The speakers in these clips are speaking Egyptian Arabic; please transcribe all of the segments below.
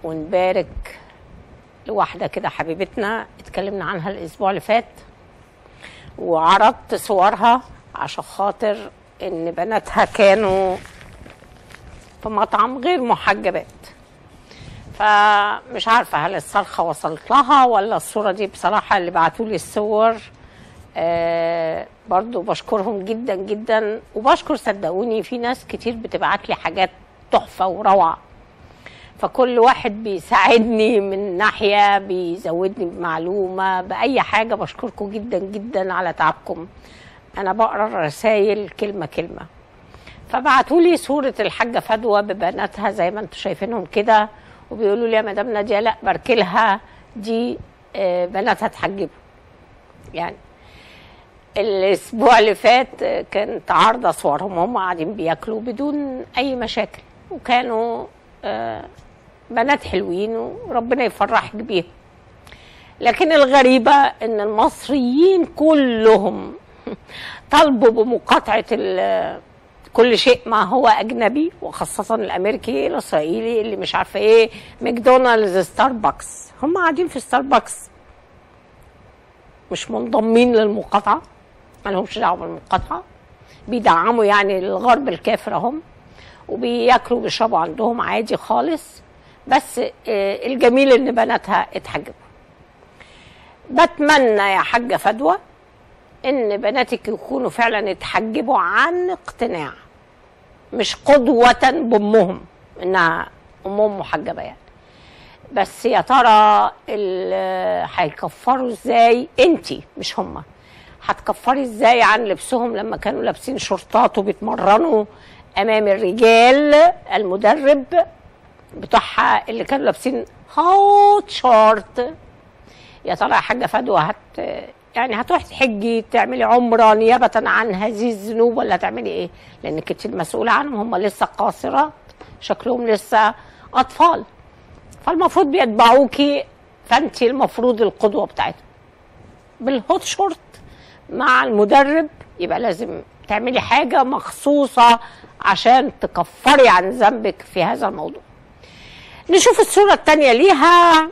ونبارك لواحدة كده حبيبتنا اتكلمنا عنها الأسبوع اللي فات وعرضت صورها عشان خاطر إن بناتها كانوا في مطعم غير محجبات فمش عارفة هل الصرخة وصلت لها ولا الصورة دي بصراحة اللي بعتولي الصور آه برضو بشكرهم جدا جدا وبشكر صدقوني في ناس كتير بتبعت لي حاجات تحفة وروعة فكل واحد بيساعدني من ناحية بيزودني بمعلومة بأي حاجة بشكركم جدا جدا على تعبكم أنا بقرأ الرسايل كلمة كلمة فبعتوا لي صورة الحاجة فدوى ببناتها زي ما انتم شايفينهم كده وبيقولوا لي يا مدام نادية لا بركلها دي آه، بناتها اتحجبوا يعني الاسبوع اللي فات آه، كانت عارضه صورهم هم قاعدين بياكلوا بدون اي مشاكل وكانوا آه، بنات حلوين وربنا يفرحك بيهم لكن الغريبه ان المصريين كلهم طالبوا بمقاطعه ال- كل شيء ما هو اجنبي وخاصه الامريكي الاسرائيلي اللي مش عارفه ايه ماكدونالدز ستاربكس هم قاعدين في ستاربكس مش منضمين للمقاطعه ما لهمش دعوه بالمقاطعه بيدعموا يعني الغرب الكافر هم وبياكلوا وبيشربوا عندهم عادي خالص بس آه، الجميل ان بناتها اتحجبوا بتمنى يا حاجه فدوى ان بناتك يكونوا فعلا اتحجبوا عن اقتناع مش قدوة بامهم انها امهم محجبة يعني بس يا ترى ال- هيكفروا ازاي انتي مش هما هتكفري ازاي عن لبسهم لما كانوا لابسين شورتات وبيتمرنوا امام الرجال المدرب بتوعها اللي كانوا لابسين هوت شورت يا ترى يا حاجه فدوى هت يعني هتروحي تحجي تعملي عمره نيابه عن هذه الذنوب ولا هتعملي ايه؟ لانك انت المسؤوله عنهم هم لسه قاصرات شكلهم لسه اطفال فالمفروض بيتبعوكي فانت المفروض القدوه بتاعتهم بالهوت شورت مع المدرب يبقى لازم تعملي حاجه مخصوصه عشان تكفري عن ذنبك في هذا الموضوع نشوف الصوره الثانيه ليها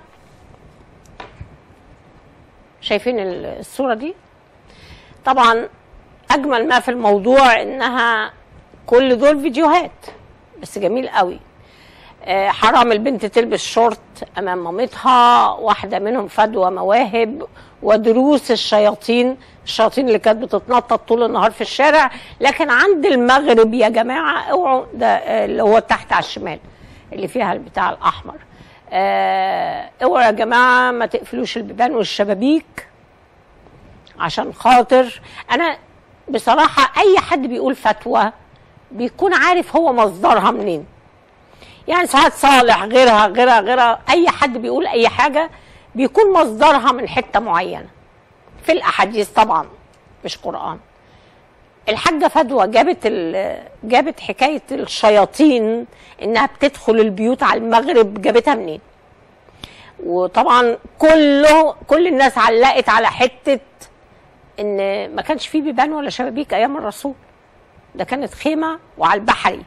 شايفين الصورة دي طبعا أجمل ما في الموضوع إنها كل دول فيديوهات بس جميل قوي آه، حرام البنت تلبس شورت أمام مامتها واحدة منهم فدوى مواهب ودروس الشياطين الشياطين اللي كانت بتتنطط طول النهار في الشارع لكن عند المغرب يا جماعة اوعوا ده آه، اللي هو تحت على الشمال اللي فيها البتاع الأحمر آه، اوعوا يا جماعة ما تقفلوش البيبان والشبابيك عشان خاطر انا بصراحه اي حد بيقول فتوى بيكون عارف هو مصدرها منين يعني سعاد صالح غيرها غيرها غيرها اي حد بيقول اي حاجه بيكون مصدرها من حته معينه في الاحاديث طبعا مش قران الحاجه فدوى جابت ال- جابت حكايه الشياطين انها بتدخل البيوت على المغرب جابتها منين وطبعا كله كل الناس علقت على حته ان ما كانش فيه بيبان ولا شبابيك ايام الرسول ده كانت خيمه وعلى البحري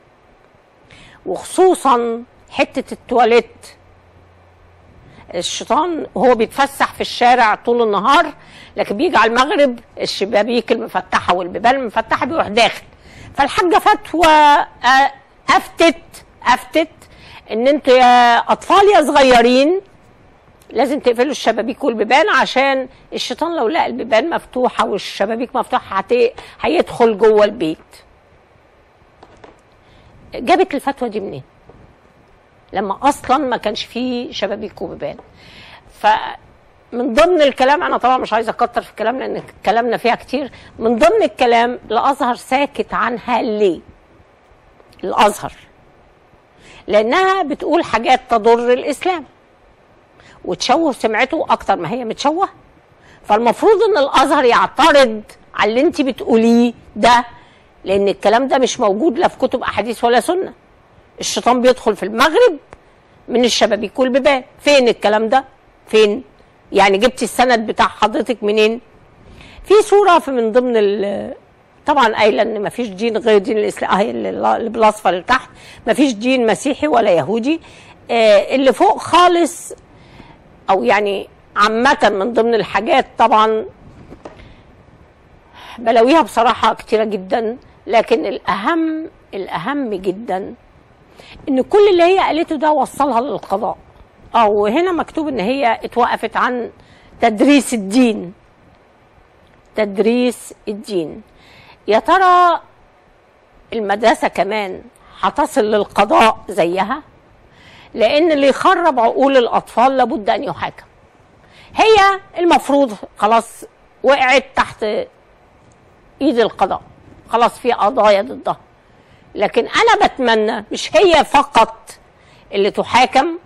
وخصوصا حته التواليت الشيطان وهو بيتفسح في الشارع طول النهار لكن بيجي على المغرب الشبابيك المفتحه والبيبان المفتحه بيروح داخل فالحاجه فتوى آه، افتت افتت ان انتوا يا اطفال يا صغيرين لازم تقفلوا الشبابيك والبيبان عشان الشيطان لو لقى البيبان مفتوحه والشبابيك مفتوحه هت- هيدخل جوه البيت جابت الفتوى دي منين لما اصلا ما كانش فيه شبابيك وبيبان فمن ضمن الكلام انا طبعا مش عايزه اكتر في الكلام لان كلامنا فيها كتير من ضمن الكلام الازهر ساكت عنها ليه الازهر لانها بتقول حاجات تضر الاسلام وتشوه سمعته اكتر ما هي متشوهه فالمفروض ان الازهر يعترض على اللي انت بتقوليه ده لان الكلام ده مش موجود لا في كتب احاديث ولا سنه الشيطان بيدخل في المغرب من الشبابيك والبيبان فين الكلام ده فين يعني جبتي السند بتاع حضرتك منين في صوره في من ضمن ال طبعا قايله ان ما فيش دين غير دين الاسلام اهي اللي اللي بالاصفر اللي تحت ما فيش دين مسيحي ولا يهودي آه، اللي فوق خالص او يعني عامة من ضمن الحاجات طبعا بلاويها بصراحة كتيرة جدا لكن الأهم الأهم جدا إن كل اللي هي قالته ده وصلها للقضاء أو هنا مكتوب إن هي اتوقفت عن تدريس الدين تدريس الدين يا ترى المدرسة كمان هتصل للقضاء زيها لأن اللي يخرب عقول الأطفال لابد أن يحاكم هي المفروض خلاص وقعت تحت ايد القضاء خلاص في قضايا ضدها لكن انا بتمنى مش هي فقط اللي تحاكم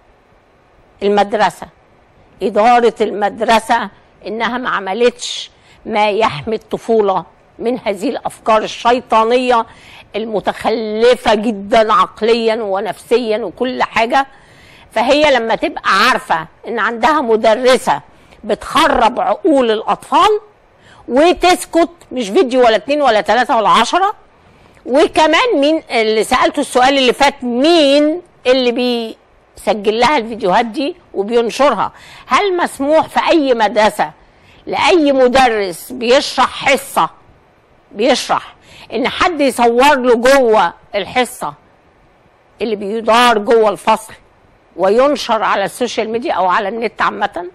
المدرسه اداره المدرسه انها ما عملتش ما يحمي الطفوله من هذه الافكار الشيطانيه المتخلفه جدا عقليا ونفسيا وكل حاجه فهي لما تبقى عارفه ان عندها مدرسه بتخرب عقول الاطفال وتسكت مش فيديو ولا اتنين ولا تلاته ولا عشره وكمان مين اللي سالته السؤال اللي فات مين اللي بيسجل لها الفيديوهات دي وبينشرها هل مسموح في اي مدرسه لاي مدرس بيشرح حصه بيشرح ان حد يصور له جوه الحصه اللي بيدار جوه الفصل وينشر على السوشيال ميديا او على النت عامه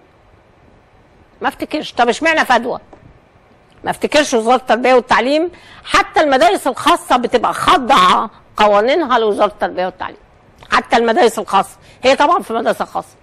ما افتكرش طب اشمعنى فدوى ما افتكرش وزاره التربيه والتعليم حتى المدارس الخاصه بتبقى خاضعه قوانينها لوزاره التربيه والتعليم حتى المدارس الخاصه هي طبعا في مدرسه خاصه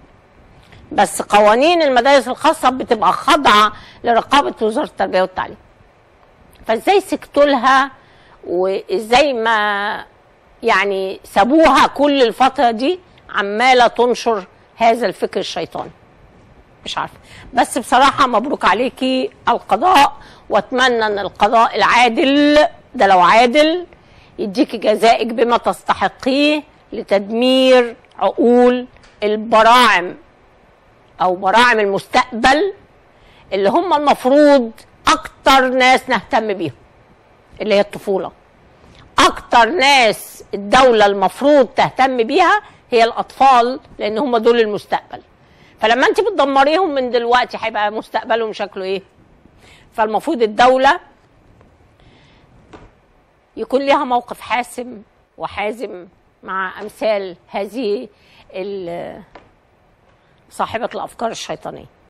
بس قوانين المدارس الخاصه بتبقى خاضعه لرقابه وزاره التربيه والتعليم فازاي سكتوا لها وازاي ما يعني سابوها كل الفتره دي عماله تنشر هذا الفكر الشيطاني مش عارفه بس بصراحه مبروك عليكي القضاء واتمنى ان القضاء العادل ده لو عادل يديكي جزائك بما تستحقيه لتدمير عقول البراعم او براعم المستقبل اللي هم المفروض اكتر ناس نهتم بيهم اللي هي الطفوله اكتر ناس الدوله المفروض تهتم بيها هي الاطفال لان هم دول المستقبل فلما انت بتدمريهم من دلوقتي هيبقى مستقبلهم شكله ايه فالمفروض الدوله يكون لها موقف حاسم وحازم مع امثال هذه ال- صاحبه الافكار الشيطانيه